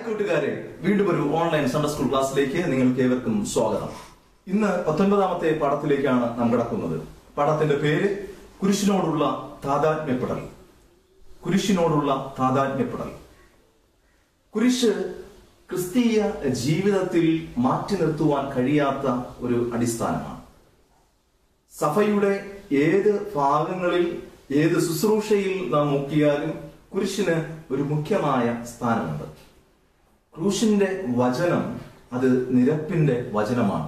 കൂട്ടുകാരെ വീണ്ടും ഒരു ഓൺലൈൻ സൺഡേ സ്കൂൾ ക്ലാസ്സിലേക്ക് നിങ്ങൾക്ക് ഏവർക്കും സ്വാഗതം ഇന്ന് പത്തൊൻപതാമത്തെ പാഠത്തിലേക്കാണ് നാം കടക്കുന്നത് പാഠത്തിന്റെ പേര് കുരിശിനോടുള്ള താതാത്മ്യപ്പെടൽ കുരിശിനോടുള്ള താതാത്മ്യപ്പെടൽ കുരിശ് ക്രിസ്തീയ ജീവിതത്തിൽ മാറ്റി നിർത്തുവാൻ കഴിയാത്ത ഒരു അടിസ്ഥാനമാണ് സഭയുടെ ഏത് ഭാഗങ്ങളിൽ ഏത് ശുശ്രൂഷയിൽ നാം നോക്കിയാലും കുരിശിന് ഒരു മുഖ്യമായ സ്ഥാനമുണ്ട് ക്രൂശിന്റെ വചനം അത് നിരപ്പിന്റെ വചനമാണ്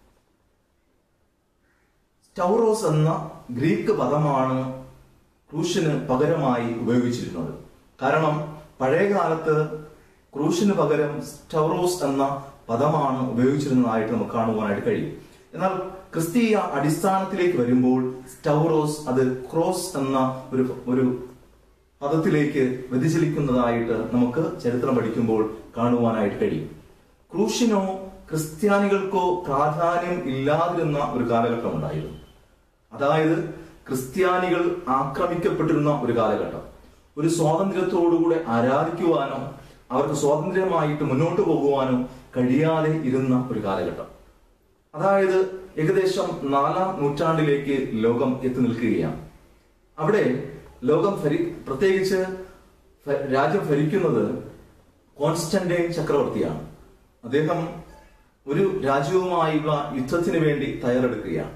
സ്റ്റൗറോസ് എന്ന ഗ്രീക്ക് പദമാണ് ക്രൂശിന് പകരമായി ഉപയോഗിച്ചിരുന്നത് കാരണം പഴയകാലത്ത് ക്രൂശിന് പകരം സ്റ്റൗറോസ് എന്ന പദമാണ് ഉപയോഗിച്ചിരുന്നതായിട്ട് നമുക്ക് കാണുവാനായിട്ട് കഴിയും എന്നാൽ ക്രിസ്തീയ അടിസ്ഥാനത്തിലേക്ക് വരുമ്പോൾ സ്റ്റൗറോസ് അത് ക്രോസ് എന്ന ഒരു ഒരു പദത്തിലേക്ക് വ്യതിചലിക്കുന്നതായിട്ട് നമുക്ക് ചരിത്രം പഠിക്കുമ്പോൾ കാണുവാനായിട്ട് കഴിയും ക്രൂശിനോ ക്രിസ്ത്യാനികൾക്കോ പ്രാധാന്യം ഇല്ലാതിരുന്ന ഒരു കാലഘട്ടം ഉണ്ടായിരുന്നു അതായത് ക്രിസ്ത്യാനികൾ ആക്രമിക്കപ്പെട്ടിരുന്ന ഒരു കാലഘട്ടം ഒരു സ്വാതന്ത്ര്യത്തോടുകൂടെ ആരാധിക്കുവാനോ അവർക്ക് സ്വാതന്ത്ര്യമായിട്ട് മുന്നോട്ട് പോകുവാനോ കഴിയാതെ ഇരുന്ന ഒരു കാലഘട്ടം അതായത് ഏകദേശം നാലാം നൂറ്റാണ്ടിലേക്ക് ലോകം എത്തി നിൽക്കുകയാണ് അവിടെ ലോകം ഭരി പ്രത്യേകിച്ച് ഭ- രാജ്യം ഭരിക്കുന്നത് കോൺസ്റ്റന്റൈൻ ചക്രവർത്തിയാണ് അദ്ദേഹം ഒരു രാജ്യവുമായുള്ള യുദ്ധത്തിന് വേണ്ടി തയ്യാറെടുക്കുകയാണ്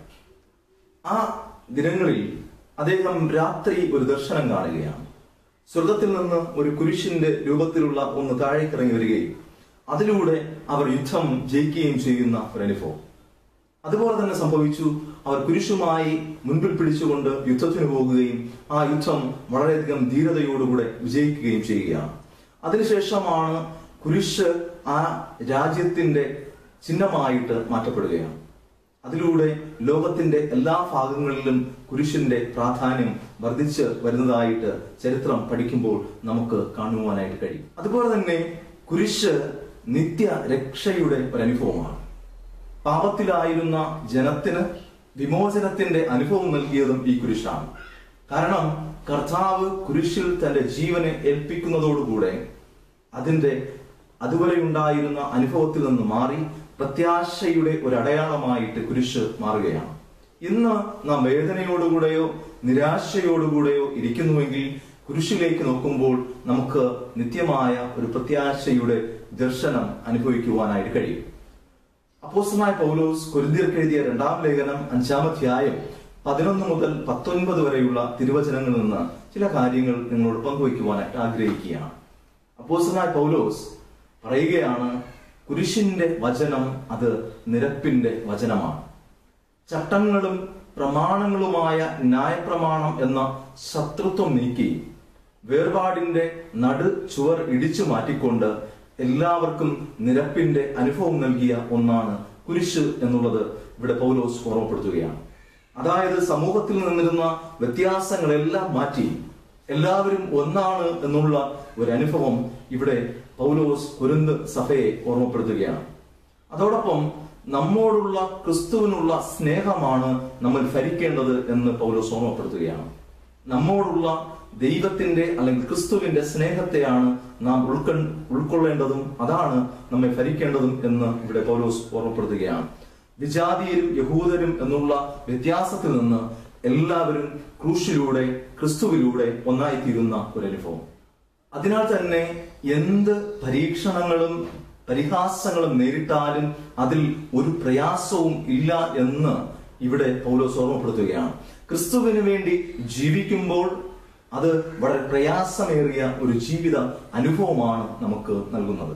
ആ ദിനങ്ങളിൽ അദ്ദേഹം രാത്രി ഒരു ദർശനം കാണുകയാണ് സ്വർഗത്തിൽ നിന്ന് ഒരു കുരിശിന്റെ രൂപത്തിലുള്ള ഒന്ന് താഴേക്കിറങ്ങി വരികയും അതിലൂടെ അവർ യുദ്ധം ജയിക്കുകയും ചെയ്യുന്ന ഒരു അനുഭവം അതുപോലെ തന്നെ സംഭവിച്ചു അവർ കുരിശുമായി മുൻപിൽ പിടിച്ചുകൊണ്ട് യുദ്ധത്തിന് പോകുകയും ആ യുദ്ധം വളരെയധികം ധീരതയോടുകൂടെ വിജയിക്കുകയും ചെയ്യുകയാണ് അതിനുശേഷമാണ് കുരിശ് ആ രാജ്യത്തിന്റെ ചിഹ്നമായിട്ട് മാറ്റപ്പെടുകയാണ് അതിലൂടെ ലോകത്തിന്റെ എല്ലാ ഭാഗങ്ങളിലും കുരിശിന്റെ പ്രാധാന്യം വർദ്ധിച്ച് വരുന്നതായിട്ട് ചരിത്രം പഠിക്കുമ്പോൾ നമുക്ക് കാണുവാനായിട്ട് കഴിയും അതുപോലെ തന്നെ കുരിശ് നിത്യ രക്ഷയുടെ ഒരു അനുഭവമാണ് പാപത്തിലായിരുന്ന ജനത്തിന് വിമോചനത്തിന്റെ അനുഭവം നൽകിയതും ഈ കുരിശാണ് കാരണം കർത്താവ് കുരിശിൽ തന്റെ ജീവനെ ഏൽപ്പിക്കുന്നതോടുകൂടെ അതിന്റെ അതുവരെ ഉണ്ടായിരുന്ന അനുഭവത്തിൽ നിന്ന് മാറി പ്രത്യാശയുടെ ഒരു അടയാളമായിട്ട് കുരിശ് മാറുകയാണ് ഇന്ന് നാം വേദനയോടുകൂടെയോ നിരാശയോടുകൂടെയോ ഇരിക്കുന്നുവെങ്കിൽ കുരിശിലേക്ക് നോക്കുമ്പോൾ നമുക്ക് നിത്യമായ ഒരു പ്രത്യാശയുടെ ദർശനം അനുഭവിക്കുവാനായിട്ട് കഴിയും അപ്പോസ്റ്റലായ പൗലോസ് കൊരിന്തിയർക്ക് എഴുതിയ രണ്ടാം ലേഖനം അഞ്ചാമധ്യായം പതിനൊന്ന് മുതൽ പത്തൊൻപത് വരെയുള്ള തിരുവചനങ്ങളിൽ നിന്ന് ചില കാര്യങ്ങൾ നിങ്ങളോട് പങ്കുവയ്ക്കുവാനായിട്ട് ആഗ്രഹിക്കുകയാണ് അപ്പോസ്റ്റലായ പൗലോസ് പറയുകയാണ് കുരിശിന്റെ വചനം അത് നിരപ്പിന്റെ വചനമാണ് ചട്ടങ്ങളും പ്രമാണങ്ങളുമായ ന്യായപ്രമാണം എന്ന ശത്രുത്വം നീക്കി വേർപാടിന്റെ നടു ചുവർ ഇടിച്ചു മാറ്റിക്കൊണ്ട് എല്ലാവർക്കും നിരപ്പിന്റെ അനുഭവം നൽകിയ ഒന്നാണ് കുരിശ് എന്നുള്ളത് ഇവിടെ പൗലോസ് ഓർമ്മപ്പെടുത്തുകയാണ് അതായത് സമൂഹത്തിൽ നിന്നിരുന്ന വ്യത്യാസങ്ങളെല്ലാം മാറ്റി എല്ലാവരും ഒന്നാണ് എന്നുള്ള ഒരു അനുഭവം ഇവിടെ പൗലോസ് കുരുന്ത് സഭയെ ഓർമ്മപ്പെടുത്തുകയാണ് അതോടൊപ്പം നമ്മോടുള്ള ക്രിസ്തുവിനുള്ള സ്നേഹമാണ് നമ്മൾ ഭരിക്കേണ്ടത് എന്ന് പൗലോസ് ഓർമ്മപ്പെടുത്തുകയാണ് നമ്മോടുള്ള ദൈവത്തിന്റെ അല്ലെങ്കിൽ ക്രിസ്തുവിന്റെ സ്നേഹത്തെയാണ് നാം ഉൾക്കൊ ഉൾക്കൊള്ളേണ്ടതും അതാണ് നമ്മെ ഭരിക്കേണ്ടതും എന്ന് ഇവിടെ പൗലോസ് ഓർമ്മപ്പെടുത്തുകയാണ് വിജാതിയരും യഹൂദരും എന്നുള്ള വ്യത്യാസത്തിൽ നിന്ന് എല്ലാവരും ക്രൂശിലൂടെ ക്രിസ്തുവിലൂടെ ഒന്നായിത്തീരുന്ന ഒരു അനുഭവം അതിനാൽ തന്നെ എന്ത് പരീക്ഷണങ്ങളും പരിഹാസങ്ങളും നേരിട്ടാലും അതിൽ ഒരു പ്രയാസവും ഇല്ല എന്ന് ഇവിടെ പൗലോസ് ഓർമ്മപ്പെടുത്തുകയാണ് ക്രിസ്തുവിന് വേണ്ടി ജീവിക്കുമ്പോൾ അത് വളരെ പ്രയാസമേറിയ ഒരു ജീവിത അനുഭവമാണ് നമുക്ക് നൽകുന്നത്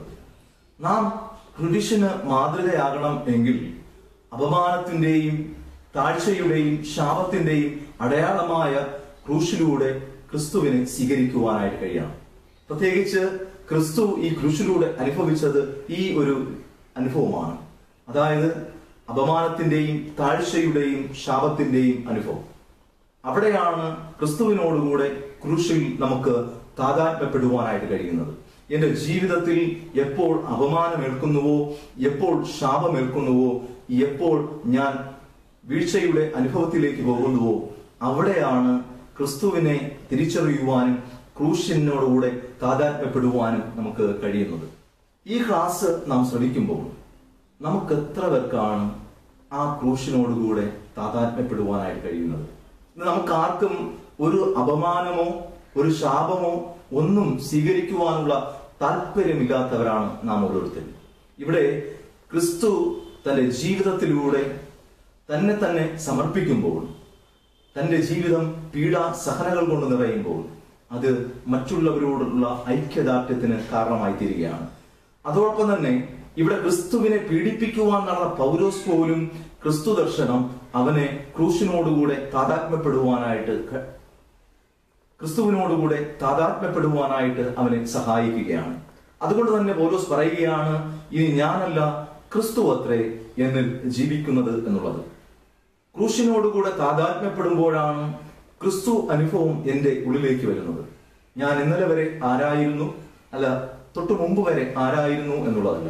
നാം കുരിശിന് മാതൃകയാകണം എങ്കിൽ അപമാനത്തിന്റെയും താഴ്ചയുടെയും ശാപത്തിന്റെയും അടയാളമായ ക്രൂശിലൂടെ ക്രിസ്തുവിനെ സ്വീകരിക്കുവാനായിട്ട് കഴിയണം പ്രത്യേകിച്ച് ക്രിസ്തു ഈ ക്രൂശിലൂടെ അനുഭവിച്ചത് ഈ ഒരു അനുഭവമാണ് അതായത് അപമാനത്തിന്റെയും താഴ്ചയുടെയും ശാപത്തിന്റെയും അനുഭവം അവിടെയാണ് ക്രിസ്തുവിനോടുകൂടെ ക്രൂശിൽ നമുക്ക് താതാത്മ്യപ്പെടുവാനായിട്ട് കഴിയുന്നത് എന്റെ ജീവിതത്തിൽ എപ്പോൾ അപമാനമേൽക്കുന്നുവോ എപ്പോൾ ശാപമേൽക്കുന്നുവോ എപ്പോൾ ഞാൻ വീഴ്ചയുടെ അനുഭവത്തിലേക്ക് പോകുന്നുവോ അവിടെയാണ് ക്രിസ്തുവിനെ തിരിച്ചറിയുവാനും ക്രൂശിനോടുകൂടെ താതാത്മ്യപ്പെടുവാനും നമുക്ക് കഴിയുന്നത് ഈ ക്ലാസ് നാം ശ്രമിക്കുമ്പോൾ നമുക്ക് എത്ര പേർക്കാണ് ആ ക്രൂശിനോടുകൂടെ താതാത്മ്യപ്പെടുവാനായിട്ട് കഴിയുന്നത് ഇന്ന് നമുക്ക് ആർക്കും ഒരു അപമാനമോ ഒരു ശാപമോ ഒന്നും സ്വീകരിക്കുവാനുള്ള താല്പര്യമില്ലാത്തവരാണ് നാം ഓരോരുത്തരും ഇവിടെ ക്രിസ്തു തന്റെ ജീവിതത്തിലൂടെ തന്നെ തന്നെ സമർപ്പിക്കുമ്പോൾ തന്റെ ജീവിതം പീഡ സഹനകൾ കൊണ്ട് നിറയുമ്പോൾ അത് മറ്റുള്ളവരോടുള്ള ഐക്യദാർഢ്യത്തിന് കാരണമായി തീരുകയാണ് അതോടൊപ്പം തന്നെ ഇവിടെ ക്രിസ്തുവിനെ പീഡിപ്പിക്കുവാൻ നടന്ന പൗലോസ് പോലും ക്രിസ്തു ദർശനം അവനെ ക്രൂശിനോടുകൂടെ താതാത്മ്യപ്പെടുവാനായിട്ട് ക- ക്രിസ്തുവിനോടുകൂടെ താതാത്മ്യപ്പെടുവാനായിട്ട് അവനെ സഹായിക്കുകയാണ് അതുകൊണ്ട് തന്നെ പൗലോസ് പറയുകയാണ് ഇനി ഞാനല്ല ക്രിസ്തു അത്രേ എന്നിൽ ജീവിക്കുന്നത് എന്നുള്ളത് ക്രൂശിനോടുകൂടെ താതാത്മ്യപ്പെടുമ്പോഴാണ് ക്രിസ്തു അനുഭവം എന്റെ ഉള്ളിലേക്ക് വരുന്നത് ഞാൻ ഇന്നലെ വരെ ആരായിരുന്നു അല്ല തൊട്ടു മുമ്പ് വരെ ആരായിരുന്നു എന്നുള്ളതല്ല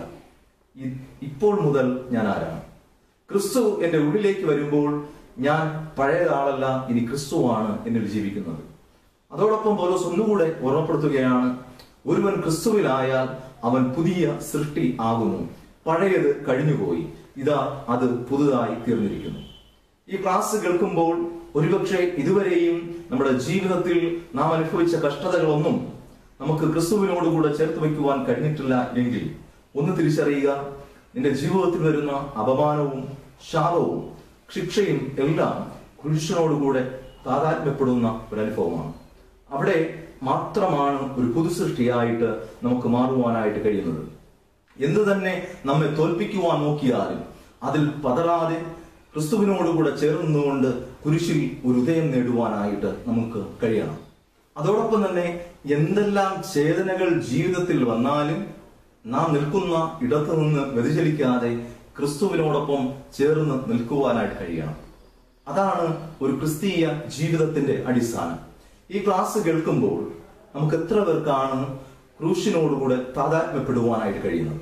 ഇ- ഇപ്പോൾ മുതൽ ഞാൻ ആരാണ് ക്രിസ്തു എന്റെ ഉള്ളിലേക്ക് വരുമ്പോൾ ഞാൻ പഴയ ആളല്ല ഇനി ക്രിസ്തുവാണ് എന്നിൽ ജീവിക്കുന്നത് അതോടൊപ്പം പൗലോസ് ഒന്നുകൂടെ ഓർമ്മപ്പെടുത്തുകയാണ് ഒരുവൻ ക്രിസ്തുവിലായാൽ അവൻ പുതിയ സൃഷ്ടി ആകുന്നു പഴയത് കഴിഞ്ഞുപോയി ഇതാ അത് പുതുതായി തീർന്നിരിക്കുന്നു ഈ ക്ലാസ് കേൾക്കുമ്പോൾ ഒരുപക്ഷെ ഇതുവരെയും നമ്മുടെ ജീവിതത്തിൽ നാം അനുഭവിച്ച കഷ്ടതകളൊന്നും നമുക്ക് ക്രിസ്തുവിനോടുകൂടെ ചേർത്ത് വയ്ക്കുവാൻ കഴിഞ്ഞിട്ടില്ല എങ്കിൽ ഒന്ന് തിരിച്ചറിയുക നിന്റെ ജീവിതത്തിൽ വരുന്ന അപമാനവും ശാപവും ശിക്ഷയും എല്ലാം കുരിശനോടുകൂടെ താതാത്മ്യപ്പെടുന്ന ഒരു അനുഭവമാണ് അവിടെ മാത്രമാണ് ഒരു പുതുസൃഷ്ടിയായിട്ട് നമുക്ക് മാറുവാനായിട്ട് കഴിയുന്നത് എന്തു തന്നെ നമ്മെ തോൽപ്പിക്കുവാൻ നോക്കിയാലും അതിൽ പതറാതെ ക്രിസ്തുവിനോടുകൂടെ ചേർന്നുകൊണ്ട് കുരിശിൽ ഒരു ഉദയം നേടുവാനായിട്ട് നമുക്ക് കഴിയണം അതോടൊപ്പം തന്നെ എന്തെല്ലാം ചേതനകൾ ജീവിതത്തിൽ വന്നാലും നാം നിൽക്കുന്ന ഇടത്തു നിന്ന് വ്യതിചലിക്കാതെ ക്രിസ്തുവിനോടൊപ്പം ചേർന്ന് നിൽക്കുവാനായിട്ട് കഴിയണം അതാണ് ഒരു ക്രിസ്തീയ ജീവിതത്തിന്റെ അടിസ്ഥാനം ഈ ക്ലാസ് കേൾക്കുമ്പോൾ നമുക്ക് എത്ര പേർക്കാണ് ക്രൂശിനോടുകൂടെ താതാത്മ്യപ്പെടുവാനായിട്ട് കഴിയുന്നത്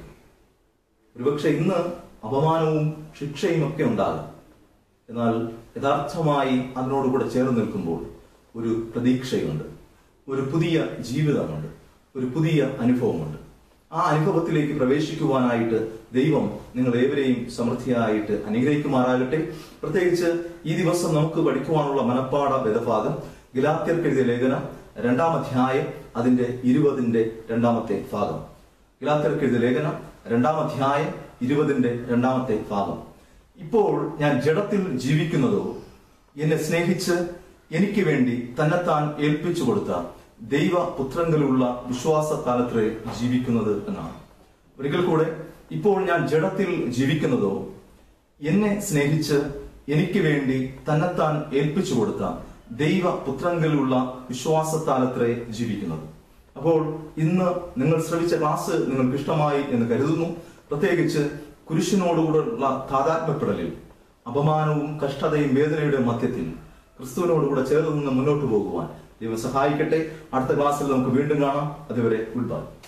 ഒരുപക്ഷെ ഇന്ന് അപമാനവും ശിക്ഷയും ഒക്കെ ഉണ്ടാകും എന്നാൽ യഥാർത്ഥമായി അതിനോടുകൂടെ ചേർന്ന് നിൽക്കുമ്പോൾ ഒരു പ്രതീക്ഷയുണ്ട് ഒരു പുതിയ ജീവിതമുണ്ട് ഒരു പുതിയ അനുഭവമുണ്ട് ആ അനുഭവത്തിലേക്ക് പ്രവേശിക്കുവാനായിട്ട് ദൈവം നിങ്ങൾ ഏവരെയും സമൃദ്ധിയായിട്ട് അനുഗ്രഹിക്കുമാറാകട്ടെ പ്രത്യേകിച്ച് ഈ ദിവസം നമുക്ക് പഠിക്കുവാനുള്ള മനപ്പാട വേദഭാഗം ഗലാത്യർക്ക് എഴുതിയ ലേഖനം രണ്ടാം അധ്യായം അതിന്റെ ഇരുപതിന്റെ രണ്ടാമത്തെ ഭാഗം ഗലാത്യർക്ക് എഴുതിയ ലേഖനം രണ്ടാം അധ്യായം ഇരുപതിന്റെ രണ്ടാമത്തെ ഭാഗം ഇപ്പോൾ ഞാൻ ജഡത്തിൽ ജീവിക്കുന്നതോ എന്നെ സ്നേഹിച്ച് എനിക്ക് വേണ്ടി തന്നെത്താൻ ഏൽപ്പിച്ചു കൊടുത്ത ദൈവപുത്രങ്ങളിലുള്ള വിശ്വാസത്താലത്രേ ജീവിക്കുന്നത് എന്നാണ് ഒരിക്കൽ കൂടെ ഇപ്പോൾ ഞാൻ ജഡത്തിൽ ജീവിക്കുന്നതോ എന്നെ സ്നേഹിച്ച് എനിക്ക് വേണ്ടി തന്നെത്താൻ ഏൽപ്പിച്ചു കൊടുത്ത ദൈവപുത്രങ്ങളിലുള്ള വിശ്വാസത്താലത്രേ ജീവിക്കുന്നത് അപ്പോൾ ഇന്ന് നിങ്ങൾ ശ്രമിച്ച ക്ലാസ് നിങ്ങൾക്ക് ഇഷ്ടമായി എന്ന് കരുതുന്നു പ്രത്യേകിച്ച് കുരിശിനോടുകൂടെയുള്ള താതാത്മ്യപ്പെടലിൽ അപമാനവും കഷ്ടതയും വേദനയുടെ മധ്യത്തിൽ ക്രിസ്തുവിനോടുകൂടെ ചേർന്ന് നിന്ന് മുന്നോട്ട് പോകുവാൻ ദൈവം സഹായിക്കട്ടെ അടുത്ത ക്ലാസ്സിൽ നമുക്ക് വീണ്ടും കാണാം അതുവരെ ഗുഡ് ബൈ